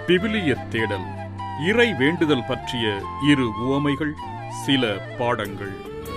விவிலிய தேடல் இறை வேண்டுதல் பற்றிய இரு உவமைகள் சில பாடங்கள்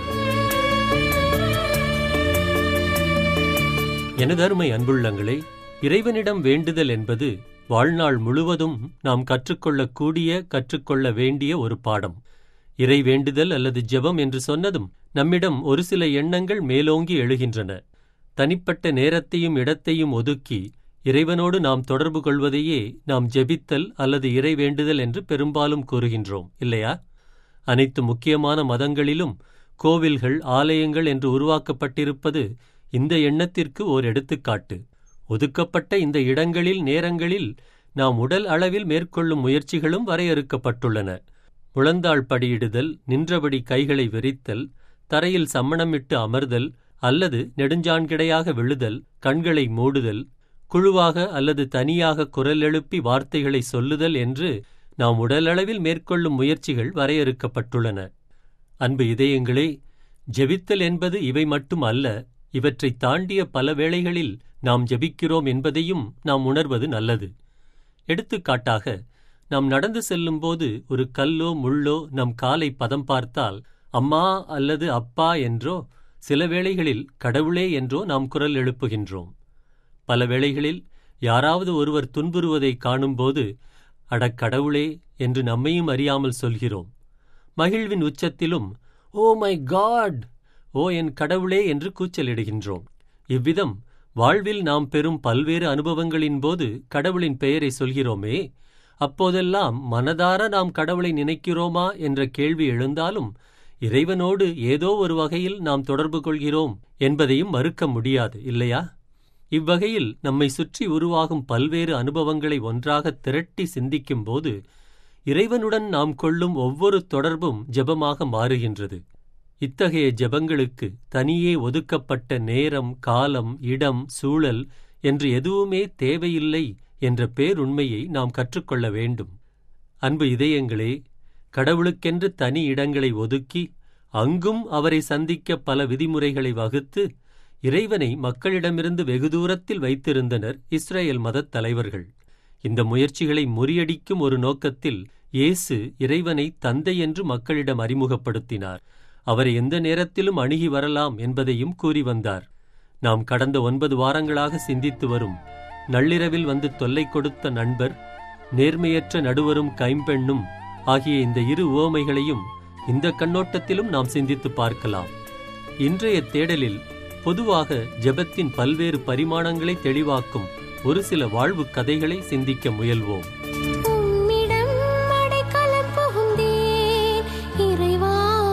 எனதருமை அன்புள்ளங்களே இறைவனிடம் வேண்டுதல் என்பது வாழ்நாள் முழுவதும் நாம் கற்றுக்கொள்ளக்கூடிய கற்றுக்கொள்ள வேண்டிய ஒரு பாடம் இறை வேண்டுதல் அல்லது ஜெபம் என்று சொன்னதும் நம்மிடம் ஒரு சில எண்ணங்கள் மேலோங்கி எழுகின்றன தனிப்பட்ட நேரத்தையும் இடத்தையும் ஒதுக்கி இறைவனோடு நாம் தொடர்பு கொள்வதையே நாம் ஜெபித்தல் அல்லது இறை வேண்டுதல் என்று பெரும்பாலும் கூறுகின்றோம் இல்லையா அனைத்து முக்கியமான மதங்களிலும் கோவில்கள் ஆலயங்கள் என்று உருவாக்கப்பட்டிருப்பது இந்த எண்ணத்திற்கு ஓர் எடுத்துக்காட்டு ஒதுக்கப்பட்ட இந்த இடங்களில் நேரங்களில் நாம் உடல் அளவில் மேற்கொள்ளும் முயற்சிகளும் வரையறுக்கப்பட்டுள்ளன முழந்தாள் படியிடுதல் நின்றபடி கைகளை விரித்தல் தரையில் சம்மணமிட்டு அமர்தல் அல்லது நெடுஞ்சான்கிடையாக விழுதல் கண்களை மூடுதல் குழுவாக அல்லது தனியாக குரல் எழுப்பி வார்த்தைகளை சொல்லுதல் என்று நாம் உடலளவில் மேற்கொள்ளும் முயற்சிகள் வரையறுக்கப்பட்டுள்ளன அன்பு இதயங்களே ஜெபித்தல் என்பது இவை மட்டும் அல்ல இவற்றை தாண்டிய பல வேளைகளில் நாம் ஜெபிக்கிறோம் என்பதையும் நாம் உணர்வது நல்லது எடுத்துக்காட்டாக நாம் நடந்து செல்லும்போது ஒரு கல்லோ முள்ளோ நம் காலை பதம் பார்த்தால் அம்மா அல்லது அப்பா என்றோ சில வேளைகளில் கடவுளே என்றோ நாம் குரல் எழுப்புகின்றோம் பல வேளைகளில் யாராவது ஒருவர் துன்புறுவதை காணும்போது அடக் கடவுளே என்று நம்மையும் அறியாமல் சொல்கிறோம் மகிழ்வின் உச்சத்திலும் ஓ மை காட் ஓ என் கடவுளே என்று கூச்சலிடுகின்றோம் இவ்விதம் வாழ்வில் நாம் பெறும் பல்வேறு அனுபவங்களின் போது கடவுளின் பெயரை சொல்கிறோமே அப்போதெல்லாம் மனதார நாம் கடவுளை நினைக்கிறோமா என்ற கேள்வி எழுந்தாலும் இறைவனோடு ஏதோ ஒரு வகையில் நாம் தொடர்பு கொள்கிறோம் என்பதையும் மறுக்க முடியாது இல்லையா இவ்வகையில் நம்மை சுற்றி உருவாகும் பல்வேறு அனுபவங்களை ஒன்றாக திரட்டி சிந்திக்கும்போது இறைவனுடன் நாம் கொள்ளும் ஒவ்வொரு தொடர்பும் ஜெபமாக மாறுகின்றது இத்தகைய ஜெபங்களுக்கு தனியே ஒதுக்கப்பட்ட நேரம் காலம் இடம் சூழல் என்று எதுவுமே தேவையில்லை என்ற பேருண்மையை நாம் கற்றுக்கொள்ள வேண்டும் அன்பு இதயங்களே கடவுளுக்கென்று தனி இடங்களை ஒதுக்கி அங்கும் அவரை சந்திக்க பல விதிமுறைகளை வகுத்து இறைவனை மக்களிடமிருந்து வெகு தூரத்தில் வைத்திருந்தனர் இஸ்ரேல் மதத் தலைவர்கள் இந்த முயற்சிகளை முறியடிக்கும் ஒரு நோக்கத்தில் இயேசு இறைவனை தந்தை என்று மக்களிடம் அறிமுகப்படுத்தினார் அவரை எந்த நேரத்திலும் அணுகி வரலாம் என்பதையும் கூறி வந்தார் நாம் கடந்த ஒன்பது வாரங்களாக சிந்தித்து வரும் நள்ளிரவில் வந்து தொல்லை கொடுத்த நண்பர் நேர்மையற்ற நடுவரும் கைம்பெண்ணும் ஆகிய இந்த இரு உவமைகளையும் இந்த கண்ணோட்டத்திலும் நாம் சிந்தித்து பார்க்கலாம் இன்றைய தேடலில் பொதுவாக ஜெபத்தின் பல்வேறு பரிமாணங்களை தெளிவாக்கும் ஒரு சில வாழ்வு கதைகளை சிந்திக்க முயல்வோம் உம்மிடம் அடைக்கலம் புகுந்தேன் இறைவா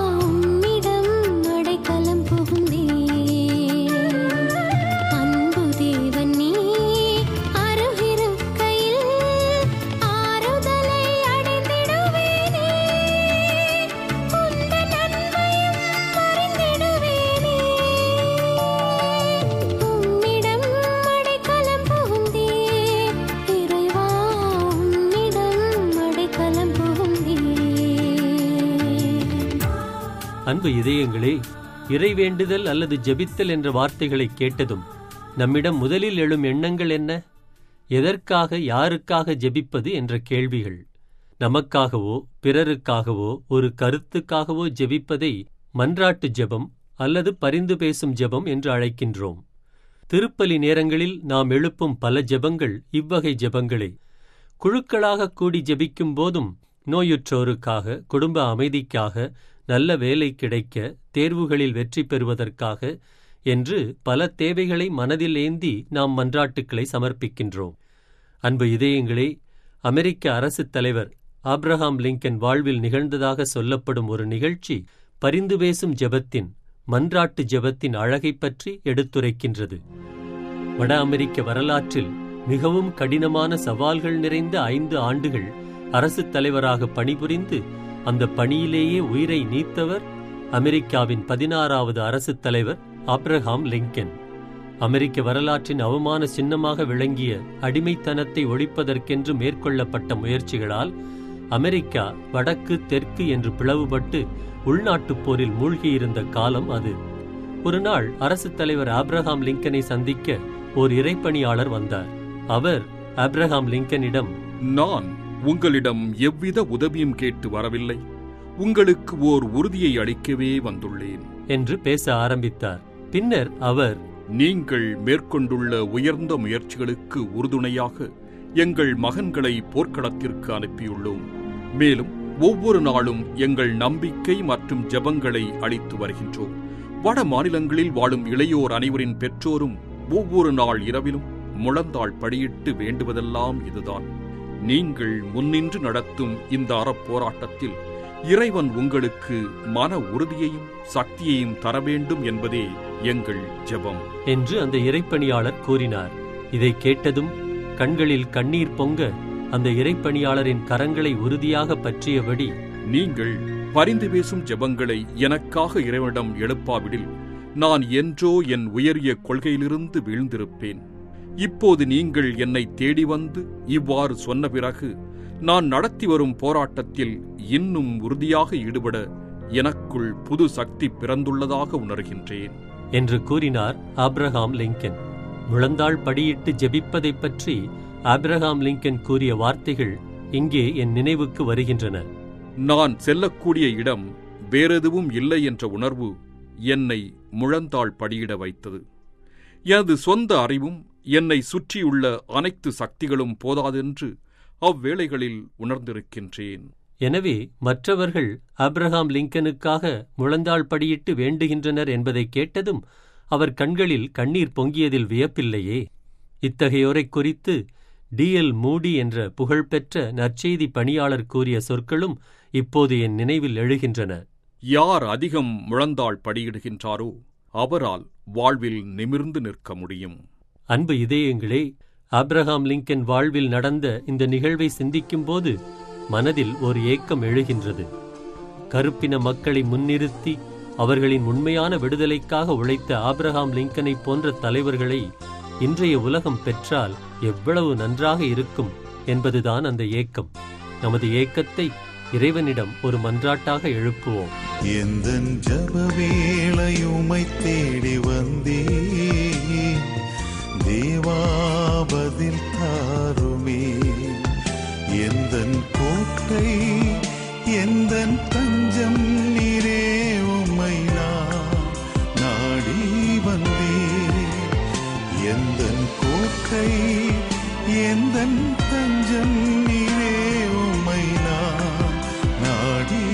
உம்மிடம் அடைக்கலம் புகுந்தேன் அன்பு தேவன் நீ அருகிருக்கையில் ஆறுதலை அடைந்திடுவேனே உந்தன் அன்பையும் அறிந்திடுவேனே உம்மிடம் அடைக்கலம் புகுந்தேன் இறைவா உம்மிடம் அடைக்கலம் புகுந்தேன் அன்பு இதயங்களே இறைவேண்டுதல் அல்லது ஜெபித்தல் என்ற வார்த்தைகளை கேட்டதும் நம்மிடம் முதலில் எழும் எண்ணங்கள் என்ன எதற்காக யாருக்காக ஜெபிப்பது என்ற கேள்விகள் நமக்காகவோ பிறருக்காகவோ ஒரு கருத்துக்காகவோ ஜெபிப்பதை மன்றாட்டு ஜெபம் அல்லது பரிந்து பேசும் ஜெபம் என்று அழைக்கின்றோம் திருப்பலி நேரங்களில் நாம் எழுப்பும் பல ஜெபங்கள் இவ்வகை ஜெபங்களே குழுக்களாக கூடி ஜெபிக்கும் போதும் நோயுற்றோருக்காக குடும்ப அமைதிக்காக நல்ல வேலை கிடைக்க தேர்வுகளில் வெற்றி பெறுவதற்காக என்று பல தேவைகளை மனதில் ஏந்தி நாம் மன்றாட்டுக்களை சமர்ப்பிக்கின்றோம் அன்பு இதயங்களே அமெரிக்க அரசுத் தலைவர் ஆப்ரஹாம் லிங்கன் வாழ்வில் நிகழ்ந்ததாக சொல்லப்படும் ஒரு நிகழ்ச்சி பரிந்து பேசும் ஜெபத்தின் மன்றாட்டு ஜெபத்தின் அழகைப் பற்றி எடுத்துரைக்கின்றது வட அமெரிக்க வரலாற்றில் மிகவும் கடினமான சவால்கள் நிறைந்த ஐந்து ஆண்டுகள் அரசுத் தலைவராக பணிபுரிந்து அந்த பணியிலேயே உயிரை நீத்தவர் அமெரிக்காவின் பதினாறாவது அரசுத் தலைவர் ஆப்ரஹாம் லிங்கன் அமெரிக்க வரலாற்றின் அவமான சின்னமாக விளங்கிய அடிமைத்தனத்தை ஒழிப்பதற்கென்று மேற்கொள்ளப்பட்ட முயற்சிகளால் அமெரிக்கா வடக்கு தெற்கு என்று பிளவுபட்டு உள்நாட்டுப் போரில் மூழ்கியிருந்த காலம் அது ஒரு நாள் அரசுத் தலைவர் ஆப்ரஹாம் லிங்கனை சந்திக்க ஓர் இறைப்பணியாளர் வந்தார் அவர் ஆப்ரஹாம் லிங்கனிடம் நான் உங்களிடம் எவ்வித உதவியும் கேட்டு வரவில்லை உங்களுக்கு ஓர் உறுதியை அளிக்கவே வந்துள்ளேன் என்று பேச ஆரம்பித்தார் பின்னர் அவர் நீங்கள் மேற்கொண்டுள்ள உயர்ந்த முயற்சிகளுக்கு உறுதுணையாக எங்கள் மகன்களை போர்க்களத்திற்கு அனுப்பியுள்ளோம் மேலும் ஒவ்வொரு நாளும் எங்கள் நம்பிக்கை மற்றும் ஜெபங்களை அளித்து வருகின்றோம் வட மாநிலங்களில் வாழும் இளையோர் அனைவரின் பெற்றோரும் ஒவ்வொரு நாள் இரவிலும் முழந்தாள் படியிட்டு வேண்டுவதெல்லாம் இதுதான் நீங்கள் முன்னின்று நடத்தும் இந்த அறப்போராட்டத்தில் இறைவன் உங்களுக்கு மன உறுதியையும் சக்தியையும் தர வேண்டும் என்பதே எங்கள் ஜெபம் என்று அந்த இறைப்பணியாளர் கூறினார் இதை கேட்டதும் கண்களில் கண்ணீர் பொங்க அந்த இறைப்பணியாளரின் கரங்களை உறுதியாக பற்றியபடி நீங்கள் பரிந்து பேசும் ஜெபங்களை எனக்காக இறைவனிடம் எழுப்பாவிடில் நான் என்றோ என் உயரிய கொள்கையிலிருந்து வீழ்ந்திருப்பேன் இப்போது நீங்கள் என்னை தேடி வந்து இவ்வாறு சொன்ன பிறகு நான் நடத்தி வரும் போராட்டத்தில் இன்னும் உறுதியாக ஈடுபட எனக்குள் புது சக்தி பிறந்துள்ளதாக உணர்கின்றேன் என்று கூறினார் ஆப்ரஹாம் லிங்கன் முழந்தாள் படியிட்டு ஜெபிப்பதைப் பற்றி ஆப்ரஹாம் லிங்கன் கூறிய வார்த்தைகள் இங்கே என் நினைவுக்கு வருகின்றன நான் செல்லக்கூடிய இடம் வேறெதுவும் இல்லை என்ற உணர்வு என்னை முழந்தாள் படியிட வைத்தது எனது சொந்த அறிவும் என்னை சுற்றியுள்ள அனைத்து சக்திகளும் போதாதென்று அவ்வேளைகளில் உணர்ந்திருக்கின்றேன் எனவே மற்றவர்கள் ஆப்ரஹாம் லிங்கனுக்காக முழந்தாள் படியிட்டு வேண்டுகின்றனர் என்பதைக் கேட்டதும் அவர் கண்களில் கண்ணீர் பொங்கியதில் வியப்பில்லையே இத்தகையோரைக் குறித்து டி எல் மூடி என்ற புகழ்பெற்ற நற்செய்தி பணியாளர் கூறிய சொற்களும் இப்போது என் நினைவில் எழுகின்றன யார் அதிகம் முழந்தாள் படியிடுகின்றாரோ அவரால் வாழ்வில் நிமிர்ந்து நிற்க முடியும் அன்பு இதயங்களே ஆப்ரஹாம் லிங்கன் வாழ்வில் நடந்த இந்த நிகழ்வை சிந்திக்கும்போது மனதில் ஒரு ஏக்கம் எழுகின்றது கருப்பின மக்களை முன்னிறுத்தி அவர்களின் உண்மையான விடுதலைக்காக உழைத்த ஆப்ரஹாம் லிங்கனைப் போன்ற தலைவர்களை இன்றைய உலகம் பெற்றால் எவ்வளவு நன்றாக இருக்கும் என்பதுதான் அந்த ஏக்கம் நமது ஏக்கத்தை இறைவனிடம் ஒரு மன்றாட்டாக எழுப்புவோம் எந்தன் ஜப வேளையுமை தேடி வந்தே தேவாபதில் தாருமே எந்தன் கோட்டை எந்தன் தஞ்சம் நீரே உம்மை நான் நாடி வந்தே எந்தன் கோட்டை எந்தன் தஞ்சம் நீரே உம்மை நான் நாடி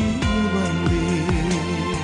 வந்தே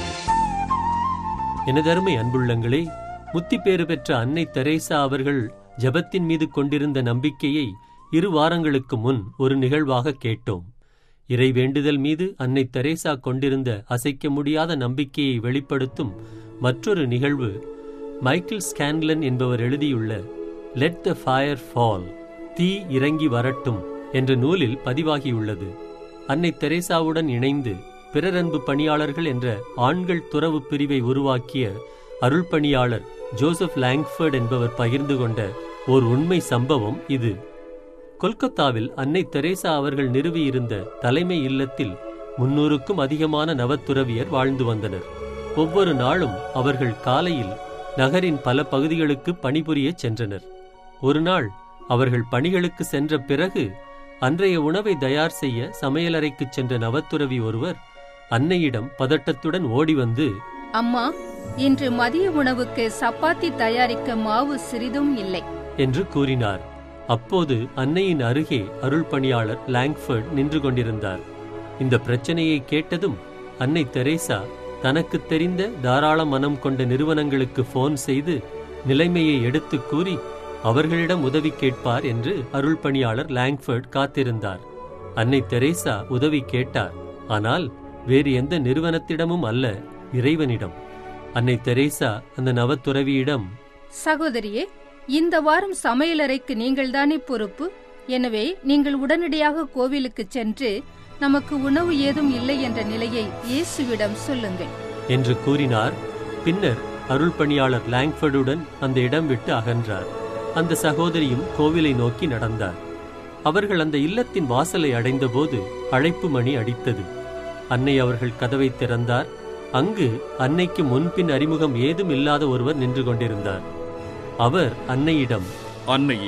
எனதருமை அன்புள்ளங்களே முத்திப்பேறு பெற்ற அன்னை தெரேசா அவர்கள் ஜெபத்தின் மீது கொண்டிருந்த நம்பிக்கையை இரு வாரங்களுக்கு முன் ஒரு நிகழ்வாக கேட்டோம் இறை வேண்டுதல் மீது அன்னை தெரேசா கொண்டிருந்த அசைக்க முடியாத நம்பிக்கையை வெளிப்படுத்தும் மற்றொரு நிகழ்வு மைக்கேல் ஸ்கான்லன் என்பவர் எழுதியுள்ள லெட் த ஃபயர் ஃபால் தீ இறங்கி வரட்டும் என்ற நூலில் பதிவாகியுள்ளது அன்னை தெரேசாவுடன் இணைந்து பிறரன்பு பணியாளர்கள் என்ற ஆண்கள் துறவு பிரிவை உருவாக்கிய அருள்பணியாளர் ஜோசப் லாங்ஃபர்ட் என்பவர் பகிர்ந்து கொண்ட ஓர் உண்மை சம்பவம் இது கொல்கத்தாவில் அன்னை தெரேசா அவர்கள் நிறுவியிருந்த தலைமை இல்லத்தில் முன்னூறுக்கும் அதிகமான நவத்துறவியர் வாழ்ந்து வந்தனர் ஒவ்வொரு நாளும் அவர்கள் காலையில் நகரின் பல பகுதிகளுக்கு பணிபுரியச் சென்றனர் ஒரு நாள் அவர்கள் பணிகளுக்கு சென்ற பிறகு அன்றைய உணவை தயார் செய்ய சமையலறைக்குச் சென்ற நவத்துறவி ஒருவர் அன்னையிடம் பதட்டத்துடன் ஓடி வந்து அம்மா இன்று மதிய உணவுக்கு சப்பாத்தி தயாரிக்க மாவு சிறிதும் இல்லை என்று கூறினார் அப்போது அன்னையின் அருகே அருள் பணியாளர் லாங்ஃபர்ட் நின்று கொண்டிருந்தார் இந்த பிரச்சனையை கேட்டதும் அன்னை தெரேசா தனக்குத் தெரிந்த தாராள மனம் கொண்ட நிறுவனங்களுக்கு போன் செய்து நிலைமையை எடுத்துக் கூறி அவர்களிடம் உதவி கேட்பார் என்று அருள் பணியாளர் லாங்ஃபர்ட் காத்திருந்தார் அன்னை தெரேசா உதவி கேட்டார் ஆனால் வேறு எந்த நிறுவனத்திடமும் அல்ல இறைவனிடம் அன்னை தெரேசா அந்த நவத்துறவியிடம் சகோதரியே இந்த வாரம் சமையலறைக்கு நீங்கள்தானே பொறுப்பு எனவே நீங்கள் உடனடியாக கோவிலுக்கு சென்று நமக்கு உணவு ஏதும் இல்லை என்ற நிலையை இயேசுவிடம் சொல்லுங்கள் என்று கூறினார் பின்னர் அருள் பணியாளர் லாங்ஃபர்டுடன் அந்த இடம் விட்டு அகன்றார் அந்த சகோதரியும் கோவிலை நோக்கி நடந்தார் அவர்கள் அந்த இல்லத்தின் வாசலை அடைந்தபோது அழைப்பு மணி அடித்தது அன்னை அவர்கள் கதவை திறந்தார் அங்கு அன்னைக்கு முன்பின் அறிமுகம் ஏதும் இல்லாத ஒருவர் நின்று கொண்டிருந்தார் அவர் அன்னையிடம் அன்னையே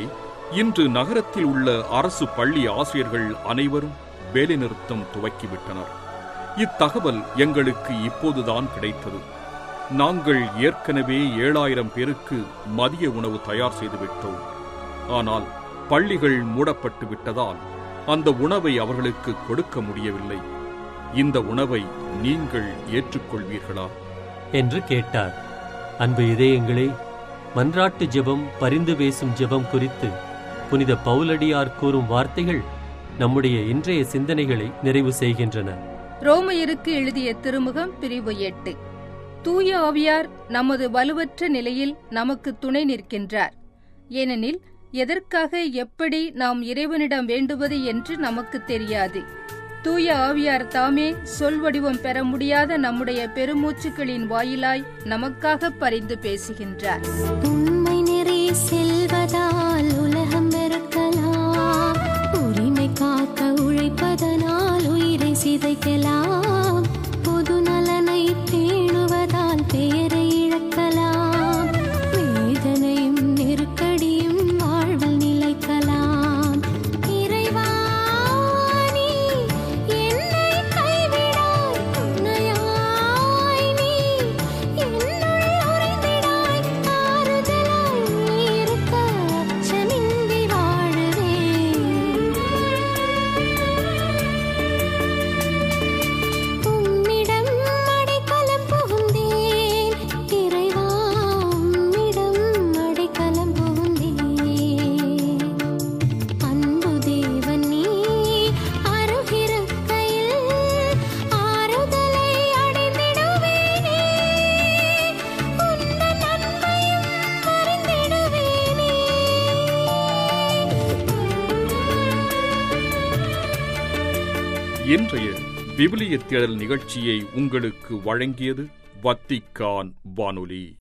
இன்று நகரத்தில் உள்ள அரசு பள்ளி ஆசிரியர்கள் அனைவரும் வேலைநிறுத்தம் துவக்கிவிட்டனர் இத்தகவல் எங்களுக்கு இப்போதுதான் கிடைத்தது நாங்கள் ஏற்கனவே ஏழாயிரம் பேருக்கு மதிய உணவு தயார் செய்துவிட்டோம் ஆனால் பள்ளிகள் மூடப்பட்டு விட்டதால் அந்த உணவை அவர்களுக்கு கொடுக்க முடியவில்லை இந்த உணவை நீங்கள் ஏற்றுக்கொள்வீர்களா என்று கேட்டார் அன்பு இதயங்களே மன்றாட்டு ஜெபம் பரிந்து பேசும் ஜெபம் குறித்து புனித பவுலடியார் கூறும் வார்த்தைகள் நம்முடைய இன்றைய சிந்தனைகளை நிறைவு செய்கின்றன ரோமையருக்கு எழுதிய திருமுகம் பிரிவு எட்டு தூய ஆவியார் நமது வலுவற்ற நிலையில் நமக்கு துணை நிற்கின்றார் ஏனெனில் எதற்காக எப்படி நாம் இறைவனிடம் வேண்டுவது என்று நமக்கு தெரியாது தூய ஆவியார் தாமே சொல் வடிவம் பெற முடியாத நம்முடைய பெருமூச்சுக்களின் வாயிலாய் நமக்காக பரிந்து பேசுகின்றார் உண்மை நெறி செல்வதால் உலகம் வெறுக்கலாம் உரிமை காக்க உழைப்பதனால் உயிரை சிதைக்கலாம் பொது நலனை பேணுவதால் பெயரை இழக்கலாம் வேதனையும் நெருக்கடியும் வாழ்வில் நிலைக்கலாம் இறைவா நீ என்னை கைவிடாய் துணையாய் நீ என்னுள் உறைந்திடாய் ஆறுதலாய் நீ இருக்க அச்சமின்றி வாழுவேன் உம்மிடம் அடைக்கலம் புகுந்தேன் இறைவா உம்மிடம் அடைக்கலம் புகுந்தேன் அன்பு தேவன் நீ அருகிருக்கையில் ஆறுதலை அடைந்திடுவேனே உந்தன் அன்பையும் அறிந்திடுவேனே இன்றைய விவிலிய தேடல் நிகழ்ச்சியை உங்களுக்கு வழங்கியது வத்திக்கான் வானொலி